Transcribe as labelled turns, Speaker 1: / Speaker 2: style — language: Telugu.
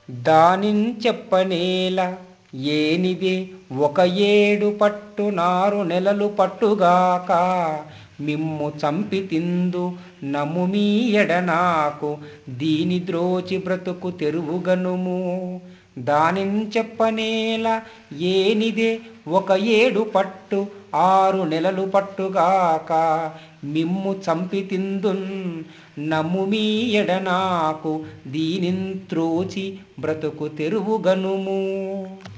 Speaker 1: దానిన్ చెప్పనేల ఏనిదే ఒక ఏడు పట్టు నారు నెలలు పట్టుగాక మిమ్ము చంపితిందు నమ్ముమీయడ నాకు దీని ద్రోచి బ్రతుకు తెరువుగనుము దానిన్ చెప్పనేల ఏనిదే ఒక ఏడు పట్టు ఆరు నెలలు పట్టుగాక మిమ్ము చంపితిందున్ నమ్ముమీయడ నాకు దీనిన్ త్రోచి బ్రతుకు తెరువుగనుము